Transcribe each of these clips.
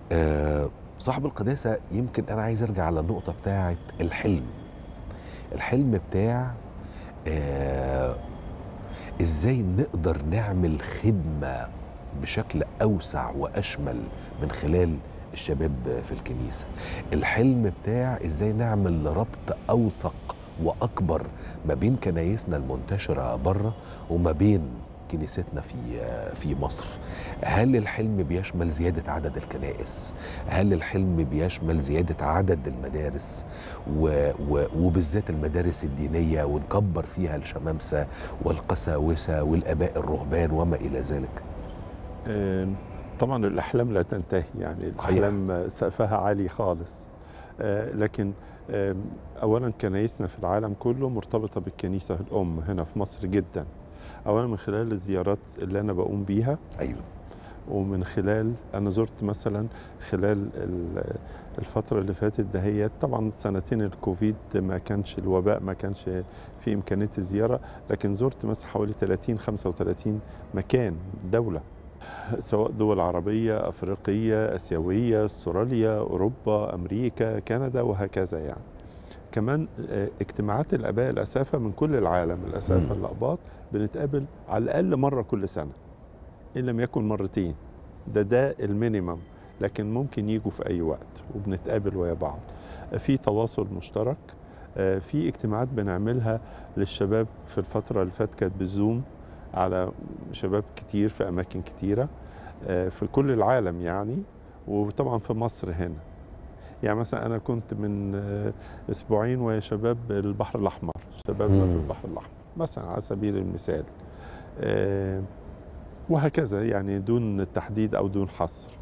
آه صاحب القداسة يمكن أنا عايز أرجع على النقطة بتاعة الحلم الحلم بتاع آه إزاي نقدر نعمل خدمة بشكل أوسع وأشمل من خلال الشباب في الكنيسة الحلم بتاع إزاي نعمل ربط أوثق وأكبر ما بين كنايسنا المنتشرة بره وما بين كنيستنا في في مصر هل الحلم بيشمل زيادة عدد الكنائس هل الحلم بيشمل زيادة عدد المدارس و و وبالذات المدارس الدينية ونكبر فيها الشمامسة والقساوسة والآباء الرهبان وما إلى ذلك آه، طبعا الأحلام لا تنتهي يعني صحيح. الأحلام سقفها عالي خالص آه، لكن آه، أولا كنايسنا في العالم كله مرتبطة بالكنيسة الأم هنا في مصر جدا أولا من خلال الزيارات اللي أنا بقوم بيها أيوه ومن خلال انا زرت مثلا خلال ال- الفتره اللي فاتت دهيت طبعا سنتين الكوفيد ما كانش الوباء ما كانش في امكانيه الزياره لكن زرت مثلا حوالي 30 35 مكان دوله سواء دول عربيه افريقيه اسيويه استراليا اوروبا امريكا كندا وهكذا يعني كمان آه، اجتماعات الاباء الاسافه من كل العالم الاسافه مم. الاقباط بنتقابل على الاقل مره كل سنه ان لم يكن مرتين ده ده المينيمم لكن ممكن يجوا في اي وقت وبنتقابل ويا بعض في تواصل مشترك آه، في اجتماعات بنعملها للشباب في الفتره اللي فاتت كانت بالزوم على شباب كتير في اماكن كتيره آه، في كل العالم يعني وطبعا في مصر هنا يعني مثلا انا كنت من آه، اسبوعين ويا شباب البحر الاحمر شبابنا في مم. البحر الاحمر مثلا على سبيل المثال آه، وهكذا يعني دون تحديد او دون حصر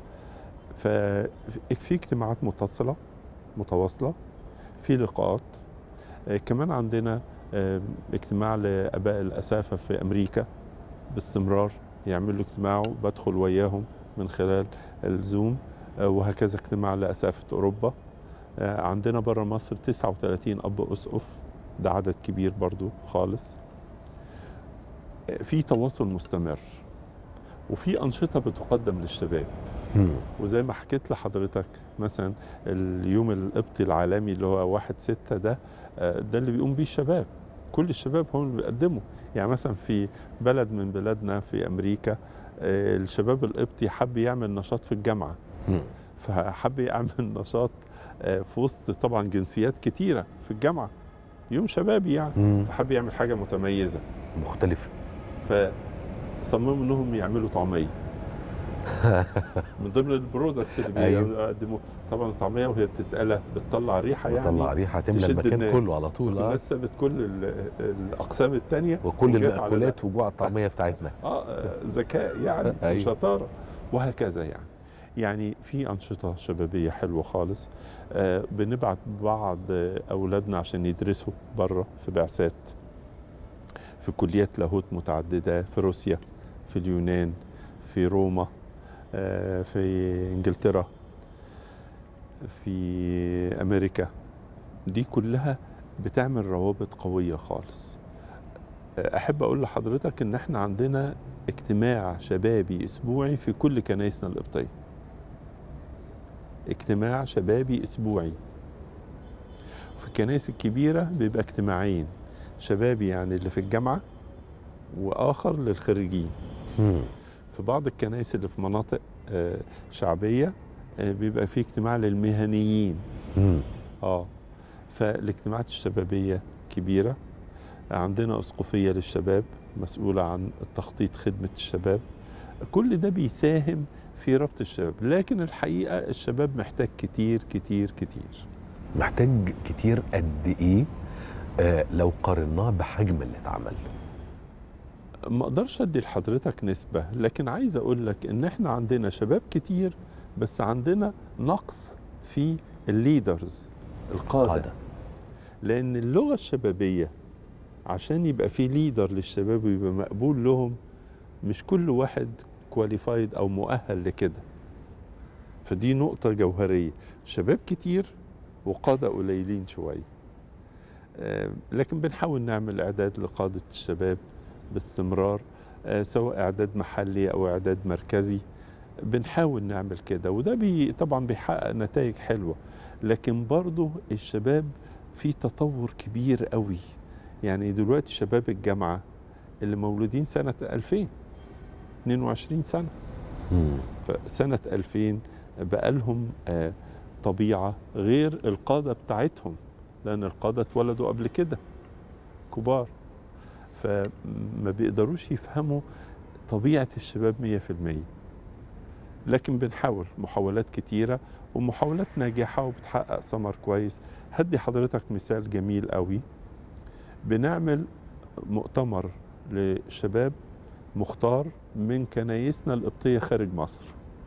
ففي اجتماعات متصله متواصله في لقاءات آه، كمان عندنا آه، اجتماع لاباء الاسافه في امريكا باستمرار يعملوا اجتماع بدخل وياهم من خلال الزوم آه، وهكذا اجتماع لاسافه اوروبا آه، عندنا بره مصر 39 اب اسقف ده عدد كبير برضو خالص آه، في تواصل مستمر وفي انشطه بتقدم للشباب مم. وزي ما حكيت لحضرتك مثلا اليوم القبطي العالمي اللي هو واحد ستة ده آه، ده اللي بيقوم بيه الشباب كل الشباب هم اللي بيقدموا يعني مثلا في بلد من بلادنا في أمريكا آه، الشباب القبطي حب يعمل نشاط في الجامعة مم. فحب يعمل نشاط آه، في وسط طبعا جنسيات كتيرة في الجامعة يوم شبابي يعني مم. فحب يعمل حاجة متميزة مختلف فصمموا انهم يعملوا طعميه من ضمن البرودكتس اللي أيوه. بيقدموا طبعا الطعميه وهي بتتقلى بتطلع ريحه يعني طلع ريحه تملى تشد المكان الناس. كله على طول اه الناس سابت كل ال- الاقسام الثانيه وكل وجت على المأكولات وجوع الطعمية بتاعتنا اه آه، ذكاء يعني أيوه. وشطاره وهكذا يعني يعني في انشطه شبابيه حلوه خالص آه بنبعت بعض آه، اولادنا عشان يدرسوا بره في بعثات في كليات لاهوت متعدده في روسيا في اليونان في روما آه في انجلترا في امريكا دي كلها بتعمل روابط قويه خالص احب اقول لحضرتك ان احنا عندنا اجتماع شبابي اسبوعي في كل كنايسنا القبطيه اجتماع شبابي اسبوعي في الكنائس الكبيره بيبقى اجتماعين شبابي يعني اللي في الجامعه واخر للخريجين مم. في بعض الكنائس اللي في مناطق آه، شعبيه آه، بيبقى في اجتماع للمهنيين مم. اه فالاجتماعات الشبابيه كبيره عندنا اسقفيه للشباب مسؤوله عن التخطيط خدمه الشباب كل ده بيساهم في ربط الشباب لكن الحقيقه الشباب محتاج كتير كتير كتير محتاج كتير قد ايه آه لو قارناه بحجم اللي اتعمل ما اقدرش ادي لحضرتك نسبه لكن عايز اقول لك ان احنا عندنا شباب كتير بس عندنا نقص في الليدرز القاده قاعدة لان اللغه الشبابيه عشان يبقى في ليدر للشباب ويبقى مقبول لهم مش كل واحد كواليفايد او مؤهل لكده فدي نقطة جوهرية شباب كتير وقادة قليلين شوية آه، لكن بنحاول نعمل إعداد لقادة الشباب باستمرار آه، سواء إعداد محلي أو إعداد مركزي بنحاول نعمل كده وده بي طبعا بيحقق نتائج حلوه لكن برضه الشباب في تطور كبير قوي يعني دلوقتي شباب الجامعه اللي مولودين سنه 2000 22 سنه مم. فسنه 2000 بقى لهم آه، طبيعه غير القاده بتاعتهم لان القاده اتولدوا قبل كده كبار فما بيقدروش يفهموا طبيعه الشباب 100% لكن بنحاول محاولات كتيره ومحاولات ناجحه وبتحقق ثمر كويس هدي حضرتك مثال جميل قوي بنعمل مؤتمر لشباب مختار من كنايسنا القبطيه خارج مصر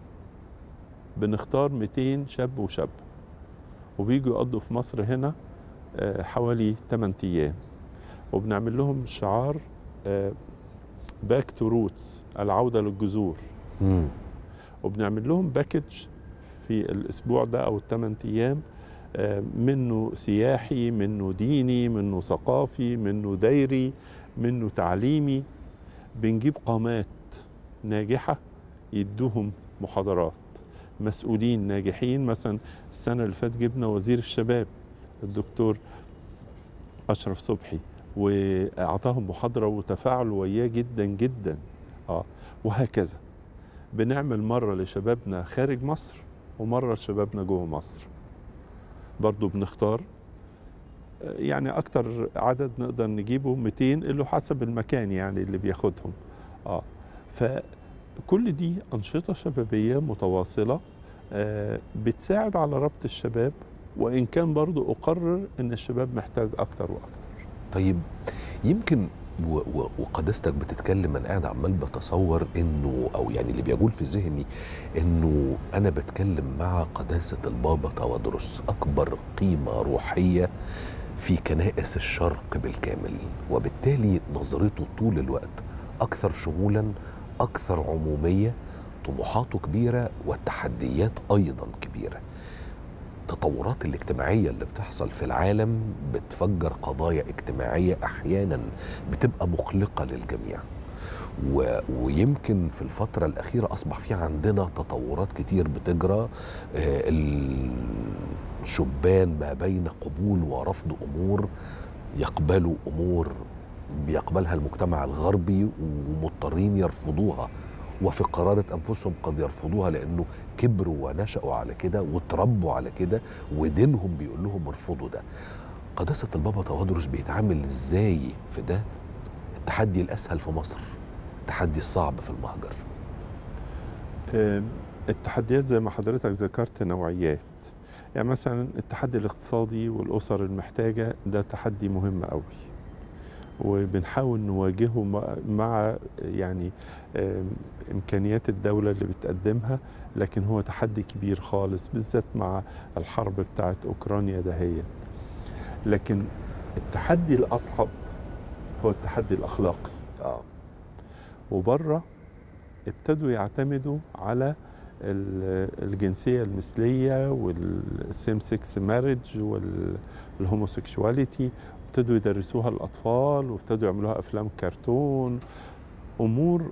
بنختار 200 شاب وشاب وبيجوا يقضوا في مصر هنا آه، حوالي 8 ايام وبنعمل لهم شعار باك تو روتس العوده للجذور مم. وبنعمل لهم باكج في الاسبوع ده او الثمان ايام آه، منه سياحي منه ديني منه ثقافي منه دايري منه تعليمي بنجيب قامات ناجحه يدوهم محاضرات مسؤولين ناجحين مثلا السنه اللي فاتت جبنا وزير الشباب الدكتور اشرف صبحي واعطاهم محاضره وتفاعلوا وياه جدا جدا اه وهكذا بنعمل مره لشبابنا خارج مصر ومره لشبابنا جوه مصر برضو بنختار آه، يعني اكتر عدد نقدر نجيبه 200 اللي حسب المكان يعني اللي بياخدهم اه فكل دي انشطه شبابيه متواصله آه، بتساعد على ربط الشباب وان كان برضو اقرر ان الشباب محتاج اكتر واكتر طيب يمكن و- و- وقداستك بتتكلم انا قاعد عمال بتصور انه او يعني اللي بيجول في ذهني انه انا بتكلم مع قداسه البابا تودرس اكبر قيمه روحيه في كنائس الشرق بالكامل وبالتالي نظرته طول الوقت اكثر شمولا اكثر عموميه طموحاته كبيره والتحديات ايضا كبيره التطورات الاجتماعية اللي بتحصل في العالم بتفجر قضايا اجتماعية أحيانا بتبقى مقلقة للجميع و... ويمكن في الفترة الأخيرة أصبح في عندنا تطورات كتير بتجرى آه، الشبان ما بين قبول ورفض أمور يقبلوا أمور بيقبلها المجتمع الغربي ومضطرين يرفضوها وفي قرارة أنفسهم قد يرفضوها لأنه كبروا ونشأوا على كده وتربوا على كده ودينهم بيقول لهم ارفضوا ده قداسة البابا تودرس بيتعامل ازاي في ده التحدي الأسهل في مصر التحدي الصعب في المهجر آه، التحديات زي ما حضرتك ذكرت نوعيات يعني مثلا التحدي الاقتصادي والأسر المحتاجة ده تحدي مهم قوي وبنحاول نواجهه مع- مع يعني آم، إمكانيات الدولة اللي بتقدمها لكن هو تحدي كبير خالص بالذات مع الحرب بتاعت أوكرانيا دهية لكن التحدي الأصعب هو التحدي الأخلاقي اه وبره ابتدوا يعتمدوا على ال- الجنسية المثلية والسيم سكس مارج والهوموسيكشواليتي ابتدوا يدرسوها الأطفال وابتدوا يعملوها أفلام كرتون أمور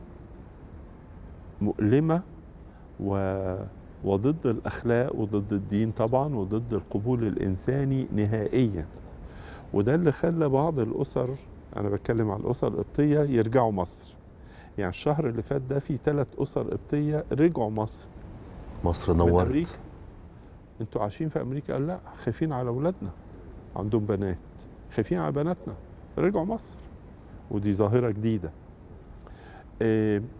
مؤلمة و وضد الأخلاق وضد الدين طبعا وضد القبول الإنساني نهائيا وده اللي خلى بعض الأسر أنا بتكلم على الأسر القبطية يرجعوا مصر يعني الشهر اللي فات ده في ثلاث أسر قبطية رجعوا مصر مصر من نورت أمريكا انتوا عايشين في أمريكا قال لا خايفين على أولادنا عندهم بنات خايفين على بناتنا رجعوا مصر ودي ظاهرة جديدة آه،